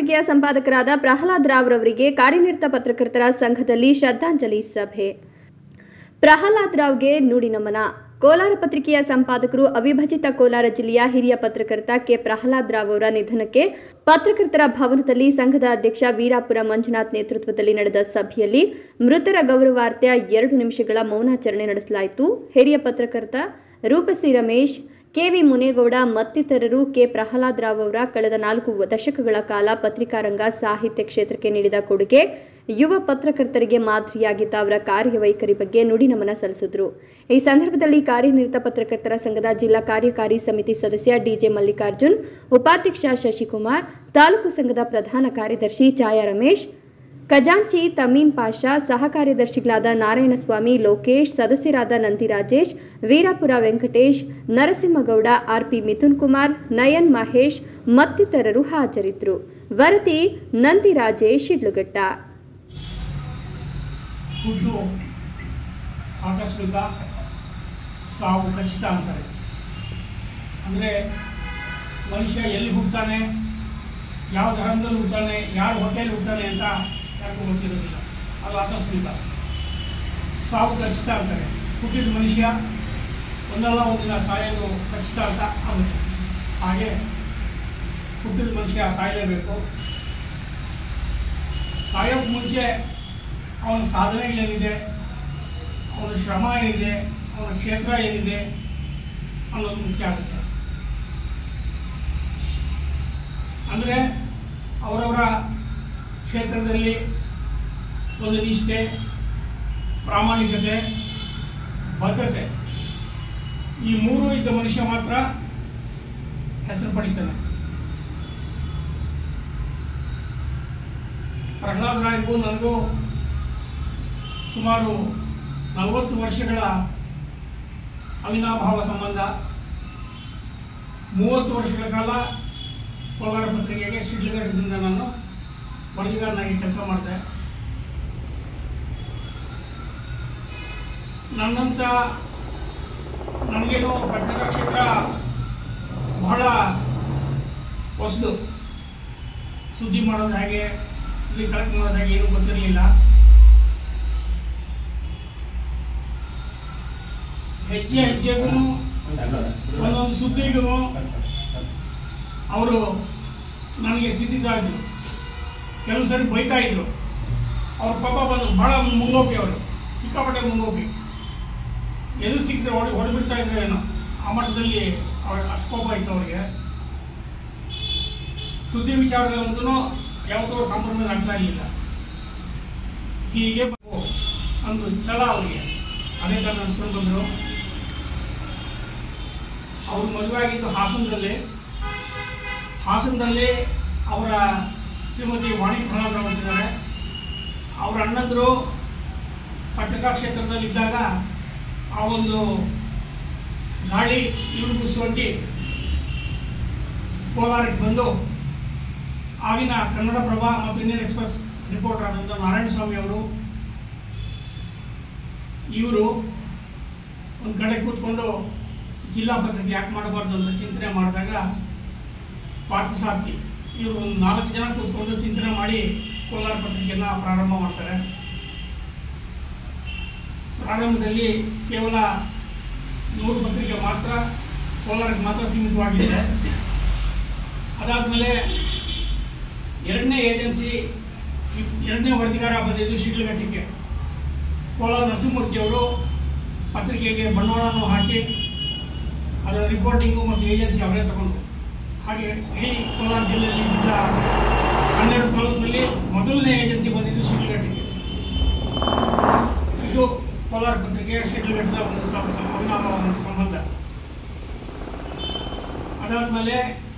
ಪತ್ರಿಕೆಯ ಸಂಪಾದಕರಾದ ಪ್ರಹ್ಲಾದ್ ರಾವ್ ರವರಿಗೆ ಕಾರ್ಯನಿರತ ಪತ್ರಕರ್ತರ ಸಂಘದಲ್ಲಿ ಶ್ರದ್ಧಾಂಜಲಿ ಸಭೆ ಪ್ರಹ್ಲಾದ್ ರಾವ್ಗೆ ನುಡಿ ನಮನ ಕೋಲಾರ ಪತ್ರಿಕೆಯ ಸಂಪಾದಕರು ಅವಿಭಜಿತ ಕೋಲಾರ ಜಿಲ್ಲೆಯ ಹಿರಿಯ ಪತ್ರಕರ್ತ ಕೆ ಪ್ರಹ್ಲಾದ್ ರಾವ್ ಅವರ ನಿಧನಕ್ಕೆ ಪತ್ರಕರ್ತರ ಭವನದಲ್ಲಿ ಸಂಘದ ಅಧ್ಯಕ್ಷ ವೀರಾಪುರ ಮಂಜುನಾಥ್ ನೇತೃತ್ವದಲ್ಲಿ ನಡೆದ ಸಭೆಯಲ್ಲಿ ಮೃತರ ಗೌರವಾರ್ಥ ಎರಡು ನಿಮಿಷಗಳ ಮೌನಾಚರಣೆ ನಡೆಸಲಾಯಿತು ಹಿರಿಯ ಪತ್ರಕರ್ತ ರೂಪಸಿ ರಮೇಶ್ ಕೆವಿ ಮುನೇಗೌಡ ಮತ್ತಿತರರು ಕೆ ಪ್ರಹ್ಲಾದ್ ರಾವ್ ಅವರ ಕಳೆದ ನಾಲ್ಕು ದಶಕಗಳ ಕಾಲ ಪತ್ರಿಕಾರಂಗ ಸಾಹಿತ್ಯ ಕ್ಷೇತ್ರಕ್ಕೆ ನೀಡಿದ ಕೊಡುಗೆ ಯುವ ಪತ್ರಕರ್ತರಿಗೆ ಮಾದರಿಯಾಗಿದ್ದ ಅವರ ಕಾರ್ಯವೈಖರಿ ಬಗ್ಗೆ ನುಡಿ ನಮನ ಸಲ್ಲಿಸಿದ್ರು ಈ ಸಂದರ್ಭದಲ್ಲಿ ಕಾರ್ಯನಿರತ ಪತ್ರಕರ್ತರ ಸಂಘದ ಜಿಲ್ಲಾ ಕಾರ್ಯಕಾರಿ ಸಮಿತಿ ಸದಸ್ಯ ಡಿಜೆ ಮಲ್ಲಿಕಾರ್ಜುನ್ ಉಪಾಧ್ಯಕ್ಷ ಶಶಿಕುಮಾರ್ ತಾಲೂಕು ಸಂಘದ ಪ್ರಧಾನ ಕಾರ್ಯದರ್ಶಿ ಛಾಯಾ ರಮೇಶ್ ಖಜಾಂಚಿ ತಮೀನ್ ಪಾಷಾ ಸಹ ಕಾರ್ಯದರ್ಶಿಗಳಾದ ನಾರಾಯಣಸ್ವಾಮಿ ಲೋಕೇಶ್ ಸದಸ್ಯರಾದ ನಂದಿ ರಾಜೇಶ್ ವೀರಾಪುರ ವೆಂಕಟೇಶ್ ನರಸಿಂಹಗೌಡ ಆರ್ಪಿ ಮಿಥುನ್ ಕುಮಾರ್ ನಯನ್ ಮಹೇಶ್ ಮತ್ತಿತರರು ಹಾಜರಿದ್ದರು ವರದಿ ನಂದಿ ರಾಜೇಶ್ ಶಿಡ್ಲುಘಟ್ಟ ಹುಟ್ಟು ಆಕಸ್ಮಿಕ ಸಾವು ಖಚಿತ ಅಂತಾರೆ ಅಂದರೆ ಮನುಷ್ಯ ಎಲ್ಲಿ ಹುಡ್ತಾನೆ ಯಾವ ಧರ್ಮದಲ್ಲಿ ಹುಡ್ತಾನೆ ಯಾರ ಹೊಟ್ಟೆಯಲ್ಲಿ ಹುಡ್ತಾನೆ ಅಂತ ಯಾರಿಗೂ ಗೊತ್ತಿರೋದಿಲ್ಲ ಅದು ಆಕಸ್ಮಿಕ ಸಾವು ಖಚಿತ ಅಂತಾರೆ ಹುಟ್ಟಿದ ಮನುಷ್ಯ ಒಂದಲ್ಲ ಒಂದಿನ ಸಾಯೋದು ಖಚಿತ ಅಂತ ಆಗುತ್ತೆ ಹಾಗೆ ಹುಟ್ಟಿದ ಮನುಷ್ಯ ಸಾಯಲೇಬೇಕು ಸಾಯೋಕ್ಕೆ ಮುಂಚೆ ಅವನ ಸಾಧನೆಗಳೇನಿದೆ ಅವನ ಶ್ರಮ ಏನಿದೆ ಅವನ ಕ್ಷೇತ್ರ ಏನಿದೆ ಅನ್ನೋದು ಮುಖ್ಯ ಆಗುತ್ತೆ ಅಂದರೆ ಅವರವರ ಕ್ಷೇತ್ರದಲ್ಲಿ ಒಂದು ನಿಷ್ಠೆ ಪ್ರಾಮಾಣಿಕತೆ ಬದ್ಧತೆ ಈ ಮೂರು ಇದ್ದ ಮನುಷ್ಯ ಮಾತ್ರ ಹೆಸರು ಪಡಿತಾನೆ ಪ್ರಹ್ಲಾದ್ ರಾಯ್ಗೂ ನನಗೂ ಸುಮಾರು ನಲವತ್ತು ವರ್ಷಗಳ ಅವಿನಾಭಾವ ಸಂಬಂಧ ಮೂವತ್ತು ವರ್ಷಗಳ ಕಾಲ ಕೋಲಾರ ಪತ್ರಿಕೆಗೆ ಶಿಡ್ಲಘಟ್ಟದಿಂದ ನಾನು ವರದಿಗಾರನಾಗಿ ಕೆಲಸ ಮಾಡಿದೆ ನನ್ನಂಥ ನನಗೇನು ಪತ್ರಿಕಾ ಕ್ಷೇತ್ರ ಬಹಳ ಹೊಸದು ಸುದ್ದಿ ಮಾಡೋದು ಹೇಗೆ ಸುದ್ದಿ ಕಲೆಕ್ಟ್ ಮಾಡೋದು ಹೇಗೆ ಏನೂ ಗೊತ್ತಿರಲಿಲ್ಲ ಹೆಜ್ಜೆ ಹೆಜ್ಜೆಗೂ ಒಂದೊಂದು ಸುದ್ದಿಗೂ ಅವರು ನನಗೆ ತಿದ್ದಿತಾ ಇದ್ರು ಕೆಲವು ಸರಿ ಬೈತಾ ಇದ್ರು ಅವ್ರ ಪಾಪ ಬಂದು ಭಾಳ ಮುಂಗೋಪಿ ಅವರು ಸಿಕ್ಕಾಪಟ್ಟೆ ಮುಂಗೋಪಿ ಎದು ಸಿಕ್ಕಿದ್ರೆ ಹೊಡಿ ಹೊಡೆಬಿಡ್ತಾ ಇದ್ರು ಏನೋ ಆ ಮಟ್ಟದಲ್ಲಿ ಅವ್ರ ಅಷ್ಟು ಕೋಪ ಇತ್ತು ಅವ್ರಿಗೆ ಸುದ್ದಿ ವಿಚಾರದಲ್ಲಂತೂ ಯಾವತ್ತೂ ಕಾಂಪ್ರಮೈಸ್ ಆಗ್ತಾ ಇರಲಿಲ್ಲ ಹೀಗೆ ಒಂದು ಛಲ ಅವರಿಗೆ ಅದೇ ಥರ ನಡೆಸ್ಕೊಂಡು ಬಂದರು ಅವ್ರು ಮದುವೆ ಆಗಿದ್ದು ಹಾಸನದಲ್ಲಿ ಹಾಸನದಲ್ಲಿ ಅವರ ಶ್ರೀಮತಿ ವಾಣಿ ಪ್ರಣಾಮ್ ರಾವ್ ಅಂತಿದ್ದಾರೆ ಅವರ ಅಣ್ಣಂದರು ಪತ್ರಿಕಾ ಕ್ಷೇತ್ರದಲ್ಲಿ ಇದ್ದಾಗ ಆ ಒಂದು ಗಾಳಿ ಇವರು ಬುಸುವಂಟಿ ಕೋಲಾರಕ್ಕೆ ಬಂದು ಆಗಿನ ಕನ್ನಡಪ್ರಭ ಮತ್ತು ಇಂಡಿಯನ್ ಎಕ್ಸ್ಪ್ರೆಸ್ ರಿಪೋರ್ಟರ್ ಆದಂಥ ನಾರಾಯಣಸ್ವಾಮಿ ಅವರು ಇವರು ಒಂದು ಕಡೆ ಕೂತ್ಕೊಂಡು ಜಿಲ್ಲಾ ಪತ್ರಿಕೆ ಯಾಕೆ ಮಾಡಬಾರ್ದು ಅಂತ ಚಿಂತನೆ ಮಾಡಿದಾಗ ಪಾರ್ಥಸಾರ್ಥಿ ಇವರು ಒಂದು ನಾಲ್ಕು ಜನ ಕೂತ್ಕೊಂಡು ಚಿಂತನೆ ಮಾಡಿ ಕೋಲಾರ ಪತ್ರಿಕೆಯನ್ನು ಪ್ರಾರಂಭ ಮಾಡ್ತಾರೆ ಪ್ರಾರಂಭದಲ್ಲಿ ಕೇವಲ ನೂರು ಪತ್ರಿಕೆ ಮಾತ್ರ ಕೋಲಾರಕ್ಕೆ ಮಾತ್ರ ಸೀಮಿತವಾಗಿದೆ ಅದಾದಮೇಲೆ ಎರಡನೇ ಏಜೆನ್ಸಿ ಎರಡನೇ ವರದಿಗಾರ ಬಂದಿದ್ದು ಶಿಡ್ಲಘಟ್ಟಕ್ಕೆ ಕೋಲಾರ ನರಸಿಂಹಮೂರ್ತಿ ಅವರು ಪತ್ರಿಕೆಗೆ ಬಂಡವಾಳವನ್ನು ಹಾಕಿ ಅದರ ರಿಪೋರ್ಟಿಂಗು ಮತ್ತು ಏಜೆನ್ಸಿ ಅವರೇ ತಗೊಂಡು ಹಾಗೆ ಇಡೀ ಕೋಲಾರ ಜಿಲ್ಲೆಯಲ್ಲಿ ಇದ್ದ ಹನ್ನೆರಡು ತಾಲೂಕಿನಲ್ಲಿ ಮೊದಲನೇ ಏಜೆನ್ಸಿ ಬಂದಿದ್ದು ಶಿಡ್ಲಘಟ್ಟಕ್ಕೆ ಇದು ಕೋಲಾರ ಪತ್ರಿಕೆ ಶಿಡ್ಲಘಟ್ಟದ ಒಂದು ಸಂ- ಅವಿನಾಭ ಒಂದು ಸಂಬಂಧ ಅದಾದ್ಮೇಲೆ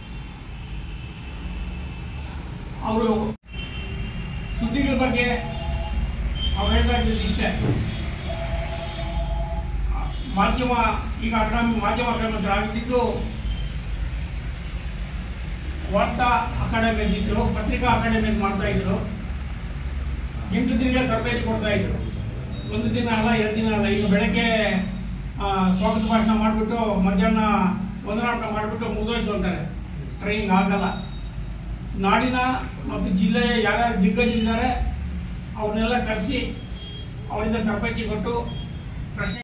ಅವರು ಸುದ್ದಿಗಳ ಬಗ್ಗೆ ಅವ್ರು ಹೇಳ್ತಾ ಇದ್ದಿದ್ದು ಇಷ್ಟೇ ಮಾಧ್ಯಮ ಈಗ ಅಕಾಡೆಮಿ ಮಾಧ್ಯಮ ಅಕಾಡೆಮಿ ಆಗಿದ್ದು ವಾರ್ತಾ ಅಕಾಡೆಮಿ ಇದ್ದಿದ್ರು ಪತ್ರಿಕಾ ಅಕಾಡೆಮಿ ಅಂತ ಮಾಡ್ತಾ ಇದ್ರು ಎಂಟು ದಿನಗಳ ತರಬೇತಿ ಕೊಡ್ತಾ ಇದ್ರು ಒಂದು ದಿನ ಅಲ್ಲ ಎರಡು ದಿನ ಅಲ್ಲ ಈಗ ಬೆಳಗ್ಗೆ ಆ, ಸ್ವಾಗತ ಭಾಷಣ ಮಾಡಿಬಿಟ್ಟು ಮಧ್ಯಾಹ್ನ ವಂದನಾಟ ಮಾಡಿಬಿಟ್ಟು ಮುಗಿದೋಯ್ತು ಅಂತಾರೆ ಟ್ರೈನಿಂಗ್ ಆಗಲ್ಲ ನಾಡಿನ ಮತ್ತು ಜಿಲ್ಲೆಯ ಯಾರ್ಯಾರು ದಿಗ್ಗಜರಿದ್ದಾರೆ ಅವ್ರನ್ನೆಲ್ಲ ಕರೆಸಿ ಅವರಿಂದ ತರಬೇತಿ ಕೊಟ್ಟು ಪ್ರಶ್ನೆ